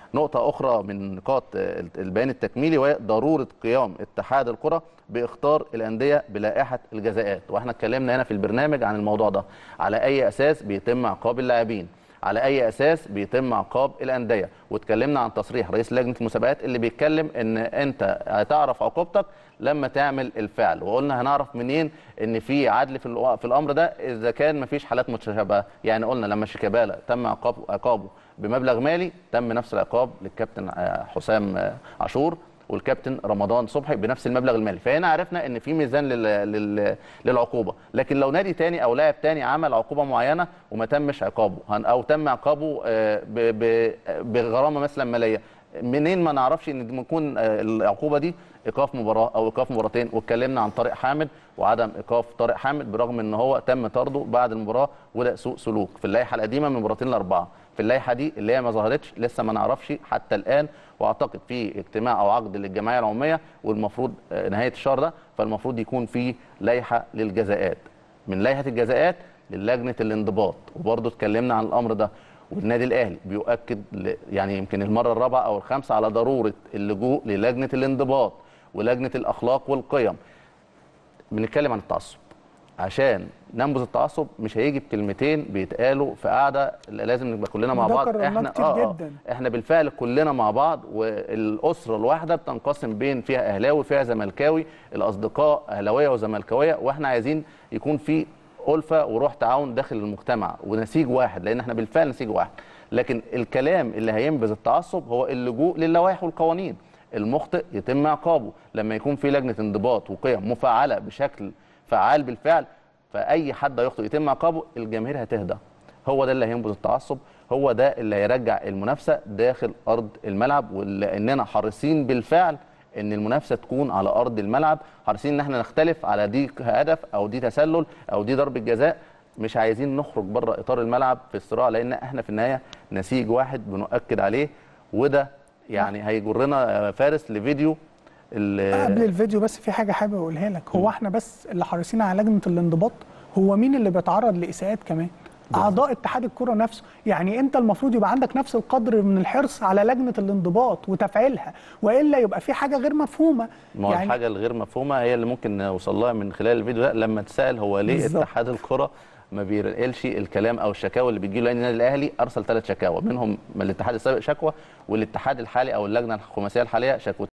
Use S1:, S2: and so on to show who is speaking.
S1: نقطه اخرى من نقاط البيان التكميلي وهي ضروره قيام اتحاد الكره باختار الانديه بلائحه الجزاءات واحنا اتكلمنا هنا في البرنامج عن الموضوع ده على اي اساس بيتم عقاب اللاعبين على اي اساس بيتم عقاب الانديه واتكلمنا عن تصريح رئيس لجنه المسابقات اللي بيتكلم ان انت هتعرف عقوبتك لما تعمل الفعل وقلنا هنعرف منين ان في عدل في في الامر ده اذا كان مفيش حالات متشابهه يعني قلنا لما شيكابالا تم عقابه عقابه بمبلغ مالي تم نفس العقاب للكابتن حسام عاشور والكابتن رمضان صبحي بنفس المبلغ المالي فهنا عرفنا ان في ميزان لل... لل... للعقوبه لكن لو نادي تاني او لاعب تاني عمل عقوبه معينه وما تمش عقابه او تم عقابه ب... ب... بغرامه مثلا ماليه منين ما نعرفش ان ممكن العقوبه دي ايقاف مباراه او ايقاف مباراتين واتكلمنا عن طارق حامد وعدم ايقاف طارق حامد برغم ان هو تم طرده بعد المباراه وده سوء سلوك في اللائحه القديمه من المباراتين الاربعه في اللائحه دي اللي هي ما ظهرتش لسه ما نعرفش حتى الان واعتقد في اجتماع او عقد للجمعيه العموميه والمفروض نهايه الشهر ده فالمفروض يكون في لائحه للجزاءات من لائحه الجزاءات للجنه الانضباط وبرضه اتكلمنا عن الامر ده والنادي الاهلي بيؤكد يعني يمكن المره الرابعه او الخامسه على ضروره اللجوء للجنه الانضباط ولجنه الاخلاق والقيم بنتكلم عن التعصب عشان ننبذ التعصب مش هيجي بكلمتين بيتقالوا في قاعده لازم نبقى كلنا مع بعض
S2: احنا آه جدا.
S1: احنا بالفعل كلنا مع بعض والاسره الواحده بتنقسم بين فيها اهلاوي فيها زملكاوي الاصدقاء اهلاويه وزملكاويه واحنا عايزين يكون في ألفة وروح تعاون داخل المجتمع ونسيج واحد لأن احنا بالفعل نسيج واحد لكن الكلام اللي هينبذ التعصب هو اللجوء للوائح والقوانين المخطئ يتم عقابه لما يكون في لجنة انضباط وقيم مفعلة بشكل فعال بالفعل فأي حد يخطئ يتم عقابه الجماهير هتهدى هو ده اللي هينبذ التعصب هو ده اللي هيرجع المنافسة داخل أرض الملعب ولأننا حريصين بالفعل ان المنافسه تكون على ارض الملعب حريصين ان احنا نختلف على دي هدف او دي تسلل او دي ضربه جزاء مش عايزين نخرج بره اطار الملعب في الصراع لان احنا في النهايه نسيج واحد بنؤكد عليه وده يعني هيجرنا فارس لفيديو
S2: قبل الفيديو بس في حاجه حابب اقولها لك هو احنا بس اللي حريصين على لجنه الانضباط هو مين اللي بيتعرض لاساءات كمان اعضاء اتحاد الكره نفسه يعني انت المفروض يبقى عندك نفس القدر من الحرص على لجنه الانضباط وتفعيلها والا يبقى في حاجه غير مفهومه
S1: ما يعني الحاجه الغير مفهومه هي اللي ممكن نوصل لها من خلال الفيديو ده لما تسال هو ليه بالزبط. اتحاد الكره ما بينقلش الكلام او الشكاوى اللي بتجي له النادي الاهلي ارسل ثلاث شكاوى منهم من الاتحاد السابق شكوى والاتحاد الحالي او اللجنه الخماسيه الحاليه شكوى